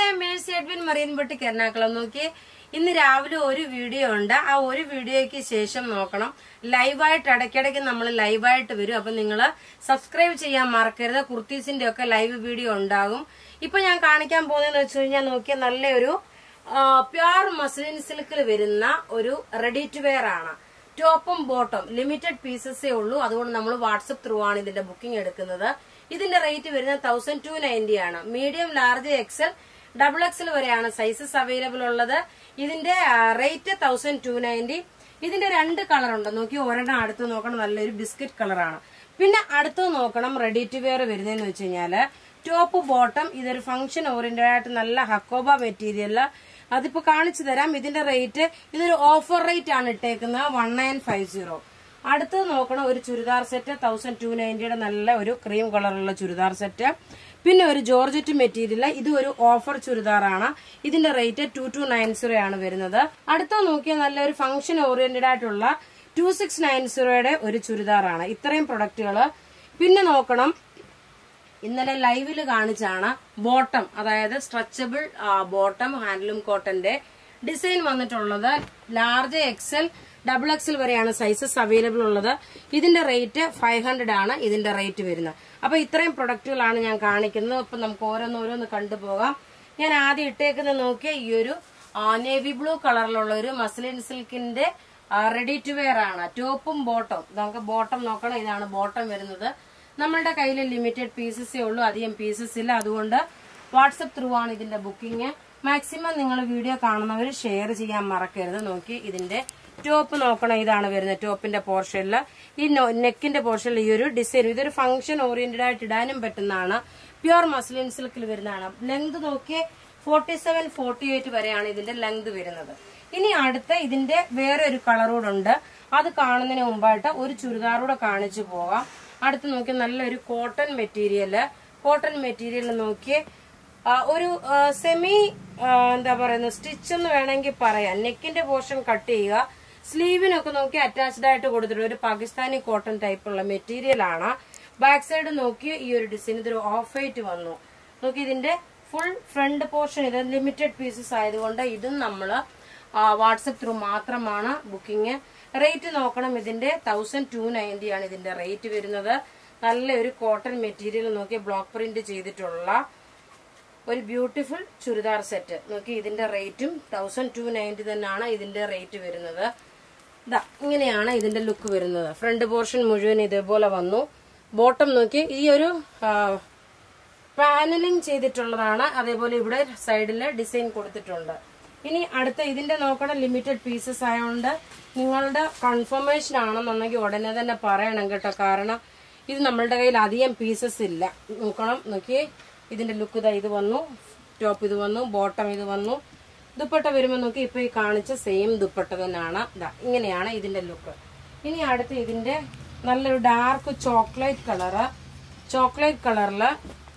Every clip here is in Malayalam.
മേഴ്സി എഡ്വിൻ മറിയൻപട്ടിക്ക് എറണാകുളം നോക്കി ഇന്ന് രാവിലെ ഒരു വീഡിയോ ഉണ്ട് ആ ഒരു വീഡിയോയ്ക്ക് ശേഷം നോക്കണം ലൈവായിട്ട് ഇടയ്ക്കിടയ്ക്ക് നമ്മൾ ലൈവായിട്ട് വരും അപ്പൊ നിങ്ങൾ സബ്സ്ക്രൈബ് ചെയ്യാൻ മറക്കരുത് കുർത്തീസിന്റെ ഒക്കെ ലൈവ് വീഡിയോ ഉണ്ടാകും ഇപ്പൊ ഞാൻ കാണിക്കാൻ പോകുന്നതെന്ന് വെച്ച് കഴിഞ്ഞാൽ നോക്കിയ നല്ലൊരു പ്യുർ മസ്ലിൻ സിൽക്കിൽ വരുന്ന ഒരു റെഡി ടു വെയർ ആണ് ടോപ്പും ബോട്ടം ലിമിറ്റഡ് പീസസേ ഉള്ളൂ അതുകൊണ്ട് നമ്മൾ വാട്സപ്പ് ത്രൂ ആണ് ഇതിന്റെ ബുക്കിംഗ് എടുക്കുന്നത് ഇതിന്റെ റേറ്റ് വരുന്നത് തൗസൻഡ് ടു നയൻറ്റി ആണ് medium large XL double XL വരെയാണ് സൈസസ് അവൈലബിൾ ഉള്ളത് ഇതിന്റെ റേറ്റ് തൗസൻഡ് ടു നയൻറ്റി ഇതിന്റെ രണ്ട് കളർ ഉണ്ട് നോക്കി ഒരെണ്ണം അടുത്ത് നോക്കണം നല്ലൊരു ബിസ്ക്കറ്റ് കളറാണ് പിന്നെ അടുത്ത് നോക്കണം റെഡി ടു വെയർ വരുന്നതെന്ന് വെച്ച് കഴിഞ്ഞാല് ടോപ്പ് ബോട്ടം ഇതൊരു ഫംഗ്ഷൻ ഓറിയന്റഡ് ആയിട്ട് നല്ല ഹക്കോബ മെറ്റീരിയൽ അതിപ്പോ കാണിച്ചു തരാം ഇതിന്റെ റേറ്റ് ഇതൊരു ഓഫർ റേറ്റ് ആണ് ഇട്ടേക്കുന്നത് വൺ നയൻ ഫൈവ് സീറോ അടുത്തത് നോക്കണം ഒരു ചുരിദാർ സെറ്റ് തൗസൻഡ് ടു നയൻറ്റിയുടെ നല്ല ഒരു ക്രീം കളറുള്ള ചുരിദാർ സെറ്റ് പിന്നെ ഒരു ജോർജറ്റ് മെറ്റീരിയൽ ഇത് ഒരു ഓഫർ ചുരിദാറാണ് ഇതിന്റെ rate two two nine zero ആണ് വരുന്നത് അടുത്ത നോക്കിയാൽ നല്ലൊരു ഫംഗ്ഷൻ ഓറിയന്റഡ് ആയിട്ടുള്ള ടു സിക്സ് നയൻ സീറോയുടെ ഒരു ചുരിദാറാണ് ഇത്രയും പ്രൊഡക്റ്റുകൾ പിന്നെ നോക്കണം ഇന്നലെ ലൈവിൽ കാണിച്ചാണ് ബോട്ടം അതായത് സ്ട്രെച്ചബിൾ ബോട്ടം ഹാൻഡ്ലൂം കോട്ടന്റെ ഡിസൈൻ വന്നിട്ടുള്ളത് ലാർജ് എക്സൽ ഡബിൾ എക്സൽ വരെയാണ് സൈസസ് അവൈലബിൾ ഉള്ളത് ഇതിന്റെ റേറ്റ് ഫൈവ് ഹൺഡ്രഡ് ആണ് ഇതിന്റെ റേറ്റ് വരുന്നത് അപ്പൊ ഇത്രയും പ്രൊഡക്റ്റുകളാണ് ഞാൻ കാണിക്കുന്നത് ഇപ്പൊ നമുക്ക് ഓരോന്ന് ഓരോന്ന് കണ്ടുപോകാം ഞാൻ ആദ്യം ഇട്ടേക്കുന്നത് നോക്കിയ ഈ ഒരു നേവി ബ്ലൂ കളറിലുള്ള ഒരു മസ്ലിൻ സിൽക്കിന്റെ റെഡി ടു വെയർ ആണ് ടോപ്പും ബോട്ടം നമുക്ക് ബോട്ടം നോക്കണം ഇതാണ് ബോട്ടം വരുന്നത് നമ്മളുടെ കയ്യിൽ ലിമിറ്റഡ് പീസസേ ഉള്ളൂ അധികം പീസസ് ഇല്ല അതുകൊണ്ട് വാട്സപ്പ് ത്രൂ ആണ് ഇതിന്റെ ബുക്കിംഗ് മാക്സിമം നിങ്ങൾ വീഡിയോ കാണുന്നവർ ഷെയർ ചെയ്യാൻ മറക്കരുത് നോക്കി ഇതിന്റെ ടോപ്പ് നോക്കണം ഇതാണ് വരുന്നത് ടോപ്പിന്റെ പോർഷനിൽ ഈ നെക്കിന്റെ പോർഷനിൽ ഈ ഒരു ഡിസൈൻ ഇതൊരു ഫംഗ്ഷൻ ഓറിയന്റഡ് ആയിട്ട് ഇടാനും പറ്റുന്നതാണ് പ്യുർ മസ്ലിൻ സിൽക്കിൽ വരുന്നതാണ് ലെങ്ത് നോക്കിയേ ഫോർട്ടി സെവൻ ഫോർട്ടി എയ്റ്റ് വരെയാണ് ഇതിന്റെ ലെങ്ത് വരുന്നത് ഇനി അടുത്ത ഇതിന്റെ വേറെ ഒരു കളറൂടുണ്ട് അത് കാണുന്നതിന് മുമ്പായിട്ട് ഒരു ചുരിദാറൂടെ കാണിച്ചു പോകാം അടുത്ത് നോക്കി നല്ലൊരു കോട്ടൺ മെറ്റീരിയല് കോട്ടൺ മെറ്റീരിയൽ നോക്കി ഒരു സെമി എന്താ പറയുന്നത് സ്റ്റിച്ച് എന്ന് വേണമെങ്കിൽ പറയാം നെക്കിന്റെ പോർഷൻ കട്ട് ചെയ്യുക സ്ലീവിനൊക്കെ നോക്കി അറ്റാച്ച്ഡ് ആയിട്ട് കൊടുത്തിട്ട് ഒരു പാകിസ്ഥാനി കോട്ടൺ ടൈപ്പുള്ള മെറ്റീരിയൽ ആണ് ബാക്ക് സൈഡ് നോക്കി ഈ ഒരു ഡിസൈൻ ഇതൊരു ഓഫ് വൈറ്റ് വന്നു നോക്കി ഇതിന്റെ ഫുൾ ഫ്രണ്ട് പോർഷൻ ഇത് ലിമിറ്റഡ് പീസസ് ആയതുകൊണ്ട് ഇതും നമ്മൾ വാട്സപ്പ് ത്രൂ മാത്രമാണ് ബുക്കിംഗ് റേറ്റ് നോക്കണം ഇതിന്റെ തൗസൻഡ് ടു നയൻറ്റി ആണ് ഇതിന്റെ റേറ്റ് വരുന്നത് നല്ലൊരു കോട്ടൺ മെറ്റീരിയൽ നോക്കി ബ്ലോക്ക് പ്രിന്റ് ചെയ്തിട്ടുള്ള ഒരു ബ്യൂട്ടിഫുൾ ചുരിദാർ സെറ്റ് നോക്കി ഇതിന്റെ റേറ്റും തൗസൻഡ് ടു നയൻറ്റി തന്നെയാണ് ഇതിന്റെ റേറ്റ് വരുന്നത് ഇതാ ഇങ്ങനെയാണ് ഇതിന്റെ ലുക്ക് വരുന്നത് ഫ്രണ്ട് പോർഷൻ മുഴുവൻ ഇതേപോലെ വന്നു ബോട്ടം നോക്കി ഈ ഒരു പാനലിംഗ് ചെയ്തിട്ടുള്ളതാണ് അതേപോലെ ഇവിടെ സൈഡിൽ ഡിസൈൻ കൊടുത്തിട്ടുണ്ട് ഇനി അടുത്ത ഇതിന്റെ നോക്കണം ലിമിറ്റഡ് പീസസ് ആയതുകൊണ്ട് നിങ്ങളുടെ കൺഫർമേഷൻ ആണെന്നുണ്ടെങ്കിൽ ഉടനെ തന്നെ പറയണം കേട്ടോ കാരണം ഇത് നമ്മളുടെ കയ്യിൽ അധികം പീസസ് ഇല്ല നോക്കണം നോക്കിയേ ഇതിന്റെ ലുക്ക് ഇതാ ഇത് വന്നു ടോപ്പ് ഇത് വന്നു ബോട്ടം ഇത് വന്നു ദുപ്പട്ട വരുമ്പോൾ നോക്കി ഇപ്പൊ ഈ കാണിച്ച സെയിം ദുപ്പട്ട തന്നെയാണ് ഇതാ ഇങ്ങനെയാണ് ഇതിന്റെ ലുക്ക് ഇനി അടുത്ത് ഇതിന്റെ നല്ലൊരു ഡാർക്ക് ചോക്ലേറ്റ് കളറ് ചോക്ലേറ്റ് കളറില്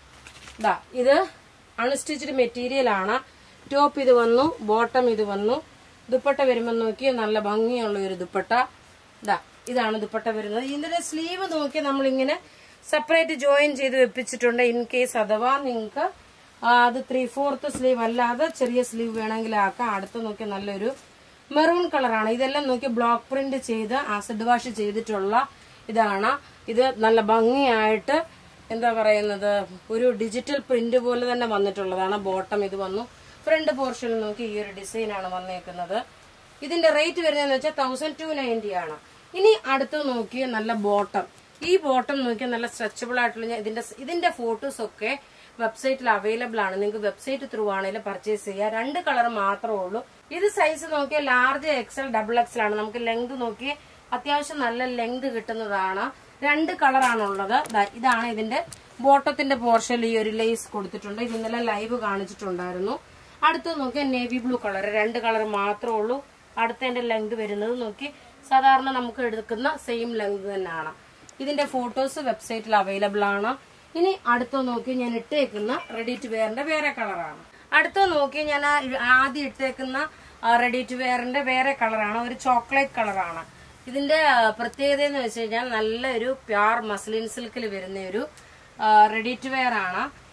ഇതാ ഇത് അൺസ്റ്റിച്ച്ഡ് മെറ്റീരിയൽ ആണ് ടോപ്പ് ഇത് വന്നു ബോട്ടം ഇത് വന്നു ദുപ്പട്ട വരുമ്പോൾ നോക്കി നല്ല ഭംഗിയുള്ള ഒരു ദുപ്പട്ട ഇതാ ഇതാണ് ദുപ്പട്ട വരുന്നത് ഇതിന്റെ സ്ലീവ് നോക്കി നമ്മൾ ഇങ്ങനെ സെപ്പറേറ്റ് ജോയിൻ ചെയ്ത് വെപ്പിച്ചിട്ടുണ്ട് ഇൻ കേസ് അഥവാ നിങ്ങൾക്ക് അത് ത്രീ ഫോർത്ത് സ്ലീവ് അല്ലാതെ ചെറിയ സ്ലീവ് വേണമെങ്കിൽ ആക്കാം അടുത്ത് നോക്കി നല്ലൊരു മെറൂൺ കളറാണ് ഇതെല്ലാം നോക്കി ബ്ലോക്ക് പ്രിന്റ് ചെയ്ത് ആസിഡ് വാഷ് ചെയ്തിട്ടുള്ള ഇതാണ് ഇത് നല്ല ഭംഗിയായിട്ട് എന്താ പറയുന്നത് ഒരു ഡിജിറ്റൽ പ്രിന്റ് പോലെ തന്നെ വന്നിട്ടുള്ളതാണ് ബോട്ടം ഇത് വന്നു ഫ്രണ്ട് പോർഷനിൽ നോക്കി ഈ ഒരു ഡിസൈൻ ആണ് വന്നേക്കുന്നത് ഇതിന്റെ റേറ്റ് വരുന്നതെന്ന് വെച്ചാൽ തൗസൻഡ് ടു നയൻറ്റി ആണ് ഇനി അടുത്ത് നോക്കിയ നല്ല ബോട്ടം ഈ ബോട്ടം നോക്കിയാൽ നല്ല സ്ട്രെച്ചബിൾ ആയിട്ടുള്ള ഇതിന്റെ ഇതിന്റെ ഫോട്ടോസ് ഒക്കെ വെബ്സൈറ്റിൽ അവൈലബിൾ ആണ് നിങ്ങൾക്ക് വെബ്സൈറ്റ് ത്രൂ ആണെങ്കിലും പർച്ചേസ് ചെയ്യാം രണ്ട് കളർ മാത്രമേ ഉള്ളൂ ഇത് സൈസ് നോക്കിയാൽ ലാർജ് എക്സൽ ഡബിൾ എക്സൽ ആണ് നമുക്ക് ലെങ്ത് നോക്കി അത്യാവശ്യം നല്ല ലെങ്ത് കിട്ടുന്നതാണ് രണ്ട് കളറാണുള്ളത് ഇതാണ് ഇതിന്റെ ബോട്ടത്തിന്റെ പോർഷനിൽ ഈ ഒരു ലേസ് കൊടുത്തിട്ടുണ്ട് ഇത് ഇന്നലെ ലൈവ് കാണിച്ചിട്ടുണ്ടായിരുന്നു അടുത്ത് നോക്കിയാൽ നേവി ബ്ലൂ കളർ രണ്ട് കളർ മാത്രമേ ഉള്ളൂ അടുത്തതിന്റെ ലെങ്ത് വരുന്നത് നോക്കി സാധാരണ നമുക്ക് എടുക്കുന്ന സെയിം ലെങ്ത് തന്നെയാണ് ഇതിന്റെ ഫോട്ടോസ് വെബ്സൈറ്റിൽ അവൈലബിൾ ആണ് ഇനി അടുത്ത നോക്കി ഞാൻ ഇട്ടേക്കുന്ന റെഡി ടു വെയറിന്റെ വേറെ കളറാണ് അടുത്ത നോക്കി ഞാൻ ആദ്യം ഇട്ടേക്കുന്ന റെഡി ടു വെയറിന്റെ വേറെ കളറാണ് ഒരു ചോക്ലേറ്റ് കളറാണ് ഇതിന്റെ പ്രത്യേകത എന്ന് വെച്ച് കഴിഞ്ഞാൽ നല്ലൊരു പ്യാർ മസ്ലിൻ സിൽക്കിൽ വരുന്ന ഒരു റെഡി ടു വെയർ ആണ്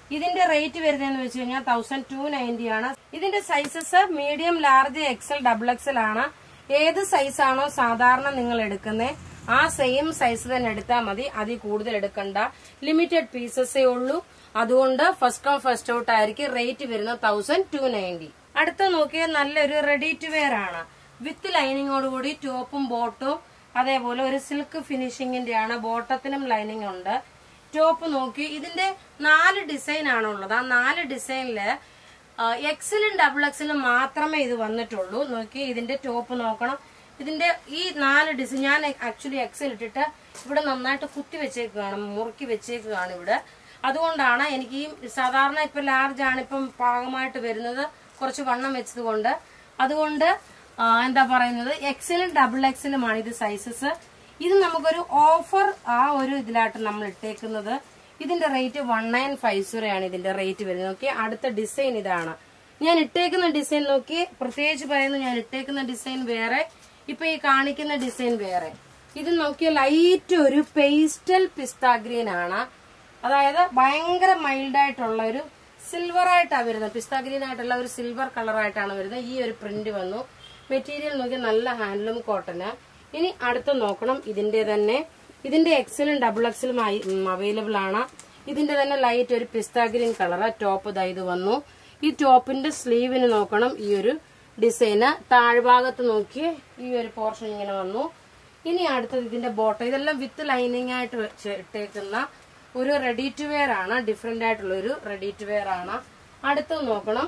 ഇതിന്റെ റേറ്റ് വരുന്നതെന്ന് വെച്ച് കഴിഞ്ഞാൽ തൗസൻഡ് ടു നയൻറ്റി ആണ് ഇതിന്റെ sizes medium large XL double XL ആണ് ഏത് സൈസ് ആണോ സാധാരണ നിങ്ങൾ എടുക്കുന്നത് ആ സെയിം സൈസ് തന്നെ എടുത്താൽ മതി അതിൽ കൂടുതൽ എടുക്കണ്ട ലിമിറ്റഡ് പീസസേ ഉള്ളൂ അതുകൊണ്ട് ഫസ്റ്റ് കം ഫസ്റ്റ് ഔട്ട് ആയിരിക്കും റേറ്റ് വരുന്നത് തൗസൻഡ് ടു നയൻറ്റി അടുത്ത നോക്കിയാൽ നല്ലൊരു റെഡി ടു വെയർ ആണ് വിത്ത് ലൈനിങ്ങോടുകൂടി ടോപ്പും ബോട്ടും അതേപോലെ ഒരു സിൽക്ക് ഫിനിഷിങ്ങിന്റെ ആണ് ബോട്ടത്തിനും ലൈനിങ് ഉണ്ട് ടോപ്പ് നോക്കി ഇതിന്റെ നാല് ഡിസൈൻ ആണുള്ളത് ആ നാല് ഡിസൈനില് എക്സലും ഡബിൾ എക്സലും മാത്രമേ ഇത് വന്നിട്ടുള്ളൂ നോക്കി ഇതിന്റെ ടോപ്പ് നോക്കണം ഇതിന്റെ ഈ നാല് ഡിസൈൻ ഞാൻ ആക്ച്വലി എക്സൽ ഇട്ടിട്ട് ഇവിടെ നന്നായിട്ട് കുത്തി വെച്ചേക്കുകയാണ് മുറുക്കി വെച്ചേക്കുകയാണ് ഇവിടെ അതുകൊണ്ടാണ് എനിക്ക് ഈ സാധാരണ ഇപ്പൊ ലാർജ് ആണ് ഇപ്പം പാകമായിട്ട് വരുന്നത് കുറച്ച് വണ്ണം വെച്ചത് കൊണ്ട് അതുകൊണ്ട് ആ, എന്താ പറയുന്നത് എക്സലും ഡബിൾ എക്സലുമാണ് ഇത് സൈസസ് ഇത് നമുക്കൊരു ഓഫർ ആ ഒരു ഇതിലായിട്ട് നമ്മൾ ഇട്ടേക്കുന്നത് ഇതിന്റെ rate one nine five zero ആണ് ഇതിന്റെ റേറ്റ് വരുന്നത് നോക്കി അടുത്ത ഡിസൈൻ ഇതാണ് ഞാൻ ഇട്ടേക്കുന്ന ഡിസൈൻ നോക്കി പ്രത്യേകിച്ച് പറയുന്നത് ഞാൻ ഇട്ടേക്കുന്ന ഡിസൈൻ വേറെ ഇപ്പൊ ഈ കാണിക്കുന്ന ഡിസൈൻ വേറെ ഇത് നോക്കിയ ലൈറ്റ് ഒരു പേസ്റ്റൽ പിസ്ത ഗ്രീൻ ആണ് അതായത് ഭയങ്കര മൈൽഡ് ആയിട്ടുള്ള ഒരു സിൽവർ ആയിട്ടാണ് വരുന്നത് പിസ്ത ഗ്രീൻ ആയിട്ടുള്ള ഒരു സിൽവർ കളർ ആയിട്ടാണ് വരുന്നത് ഈ ഒരു പ്രിന്റ് വന്നു മെറ്റീരിയൽ നോക്കി നല്ല ഹാൻഡ്ലൂം കോട്ടന് ഇനി അടുത്ത് നോക്കണം ഇതിന്റെ തന്നെ ഇതിന്റെ എക്സലും ഡബിൾ എക്സലും അവൈലബിൾ ആണ് ഇതിന്റെ തന്നെ ലൈറ്റ് ഒരു പിസ്ത ഗ്രീൻ കളർ ടോപ്പ് ഇതാ ഇത് വന്നു ഈ ടോപ്പിന്റെ സ്ലീവിന് നോക്കണം ഈ ഒരു ഡിസൈന് താഴ്ഭാഗത്ത് നോക്കി ഈ ഒരു പോർഷൻ ഇങ്ങനെ വന്നു ഇനി അടുത്തത് ഇതിന്റെ ബോട്ടം ഇതെല്ലാം വിത്ത് ലൈനിങ് ആയിട്ട് വെച്ച് ഇട്ടേക്കുന്ന ഒരു റെഡി ടു വെയർ ആണ് ഡിഫറെന്റ് ആയിട്ടുള്ള ഒരു റെഡി ടു വെയർ ആണ് അടുത്തത് നോക്കണം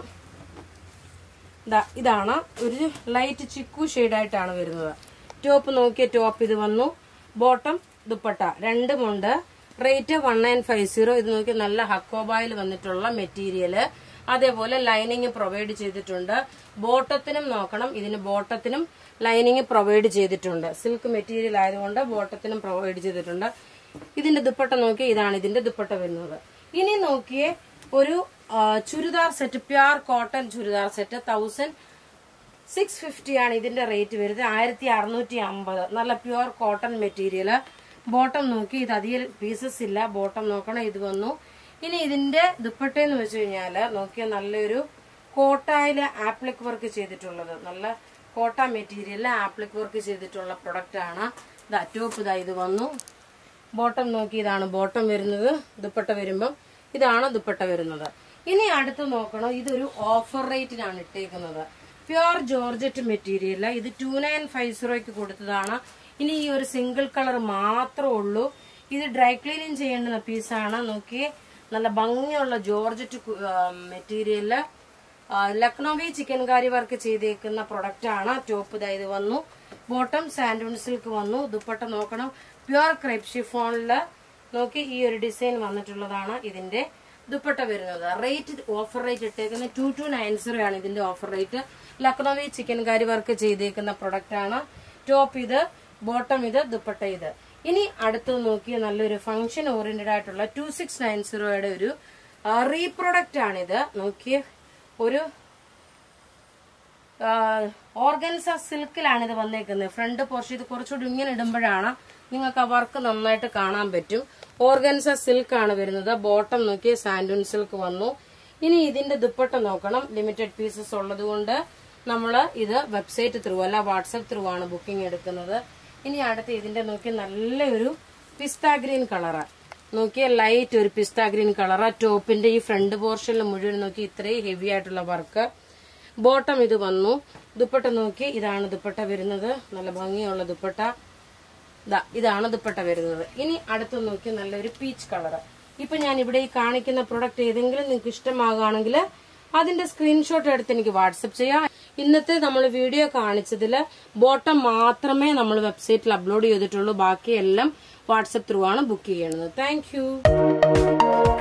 ദാ ഇതാണ് ഒരു ലൈറ്റ് ചിക്കു ആയിട്ടാണ് വരുന്നത് ടോപ്പ് നോക്കിയ ടോപ്പ് ഇത് വന്നു ബോട്ടം ദുപ്പട്ട രണ്ടുമുണ്ട് rate one nine five zero ഇത് നോക്കി നല്ല ഹക്കോബായിൽ വന്നിട്ടുള്ള മെറ്റീരിയല് അതേപോലെ ലൈനിങ് പ്രൊവൈഡ് ചെയ്തിട്ടുണ്ട് ബോട്ടത്തിനും നോക്കണം ഇതിന് ബോട്ടത്തിനും ലൈനിങ് പ്രൊവൈഡ് ചെയ്തിട്ടുണ്ട് സിൽക്ക് മെറ്റീരിയൽ ആയതുകൊണ്ട് ബോട്ടത്തിനും പ്രൊവൈഡ് ചെയ്തിട്ടുണ്ട് ഇതിന്റെ ദുപ്പട്ട നോക്കി ഇതാണ് ഇതിന്റെ ദുപ്പട്ട വരുന്നത് ഇനി നോക്കിയേ ഒരു ആ, churidar set pure cotton churidar set thousand six fifty ആണ് ഇതിന്റെ റേറ്റ് വരുന്നത് ആയിരത്തി അറുന്നൂറ്റി അമ്പത് നല്ല പ്യുവർ കോട്ടൺ മെറ്റീരിയൽ ബോട്ടം നോക്കി ഇത് അധികം പീസസ് ഇല്ല ബോട്ടം നോക്കണം ഇത് വന്നു ഇനി ഇതിന്റെ ദുപ്പട്ടയെന്ന് വെച്ച് കഴിഞ്ഞാല് നോക്കിയ നല്ലൊരു കോട്ടായില് ആപ്ലിക് വർക്ക് ചെയ്തിട്ടുള്ളത് നല്ല കോട്ട മെറ്റീരിയലിൽ ആപ്ലിക് വർക്ക് ചെയ്തിട്ടുള്ള പ്രൊഡക്റ്റ് ആണ് ഇതാ ടോപ്പ് ഇതാ ഇത് വന്നു ബോട്ടം നോക്കി ഇതാണ് ബോട്ടം വരുന്നത് ദുപ്പട്ട വരുമ്പം ഇതാണ് ദുപ്പട്ട വരുന്നത് ഇനി അടുത്ത് നോക്കണം ഇതൊരു ഓഫർ റേറ്റിനാണ് ഇട്ടേക്കുന്നത് പ്യുവർ ജോർജറ്റ് മെറ്റീരിയൽ ഇത് ടു നയൻ ഫൈവ് സീറോയ്ക്ക് കൊടുത്തതാണ് ഇനി ഈ ഒരു സിംഗിൾ കളർ മാത്രമേ ഉള്ളൂ ഇത് ഡ്രൈ ക്ലീനിങ് ചെയ്യേണ്ടുന്ന പീസാണ് നോക്കിയേ നല്ല ഭംഗിയുള്ള georgette material Lucknowi chikankari work ചെയ്തേക്കുന്ന പ്രൊഡക്റ്റ് ആണ് ടോപ്പ് ഇതാ ഇത് വന്നു ബോട്ടം സാൻഡൂൺ സിൽക്ക് വന്നു ദുപ്പട്ട നോക്കണം പ്യുവർ ക്രൈപ്പ് ഷിഫോണില് നോക്കി ഈ ഒരു ഡിസൈൻ വന്നിട്ടുള്ളതാണ് ഇതിന്റെ ദുപ്പട്ട വരുന്നത് റേറ്റ് ഓഫർ റേറ്റ് ഇട്ടേക്കുന്നത് ടു ടു നയൻ സീറോ ആണ് ഇതിന്റെ offer rate Lucknowi chikankari work ചെയ്തേക്കുന്ന പ്രൊഡക്റ്റ് ആണ് ടോപ്പ് ഇത് ബോട്ടം ഇത് ദുപ്പട്ട ഇത് ഇനി അടുത്ത് നോക്കിയ നല്ലൊരു ഫംഗ്ഷൻ ഓറിയന്റഡ് ആയിട്ടുള്ള ടു സിക്സ് നയൻ സീറോയുടെ ഒരു റീപ്രൊഡക്റ്റ് ആണിത് നോക്കിയ ഒരു ഓർഗൻസ സിൽക്കിലാണ് ഇത് വന്നേക്കുന്നത് ഫ്രണ്ട് പോർഷൻ ഇത് കുറച്ചുകൂടി ഇങ്ങനെ ഇടുമ്പോഴാണ് നിങ്ങൾക്ക് ആ വർക്ക് നന്നായിട്ട് കാണാൻ പറ്റും ഓർഗൻസ സിൽക്ക് ആണ് വരുന്നത് ബോട്ടം നോക്കി സാൻഡൂൺ സിൽക്ക് വന്നു ഇനി ഇതിന്റെ ദുപ്പട്ട നോക്കണം ലിമിറ്റഡ് പീസസ് ഉള്ളത് കൊണ്ട് നമ്മൾ ഇത് വെബ്സൈറ്റ് ത്രൂ അല്ല വാട്സപ്പ് ത്രൂ ആണ് ബുക്കിംഗ് എടുക്കുന്നത് ഇനി അടുത്ത് ഇതിന്റെ നോക്കി നല്ലൊരു പിസ്ത ഗ്രീൻ കളറ് നോക്കിയ ലൈറ്റ് ഒരു പിസ്ത ഗ്രീൻ കളറ് ടോപ്പിന്റെ ഈ ഫ്രണ്ട് പോർഷനിൽ മുഴുവൻ നോക്കി ഇത്രയും ഹെവി ആയിട്ടുള്ള വർക്ക് ബോട്ടം ഇത് വന്നു ദുപ്പട്ട നോക്കി ഇതാണ് ദുപ്പട്ട വരുന്നത് നല്ല ഭംഗിയുള്ള ദുപ്പട്ട ദാ ഇതാണ് ദുപ്പട്ട വരുന്നത് ഇനി അടുത്ത് നോക്കി നല്ലൊരു പീച്ച് കളർ ഇപ്പൊ ഞാൻ ഇവിടെ ഈ കാണിക്കുന്ന പ്രൊഡക്റ്റ് ഏതെങ്കിലും നിങ്ങൾക്ക് ഇഷ്ടമാകുകയാണെങ്കിൽ അതിന്റെ സ്ക്രീൻഷോട്ട് എടുത്ത് എനിക്ക് വാട്സപ്പ് ചെയ്യാം ഇന്നത്തെ നമ്മൾ വീഡിയോ കാണിച്ചതിൽ ബോട്ടം മാത്രമേ നമ്മൾ വെബ്സൈറ്റിൽ അപ്ലോഡ് ചെയ്തിട്ടുള്ളൂ ബാക്കിയെല്ലാം വാട്സപ്പ് ത്രൂ ആണ് ബുക്ക് ചെയ്യുന്നത് താങ്ക്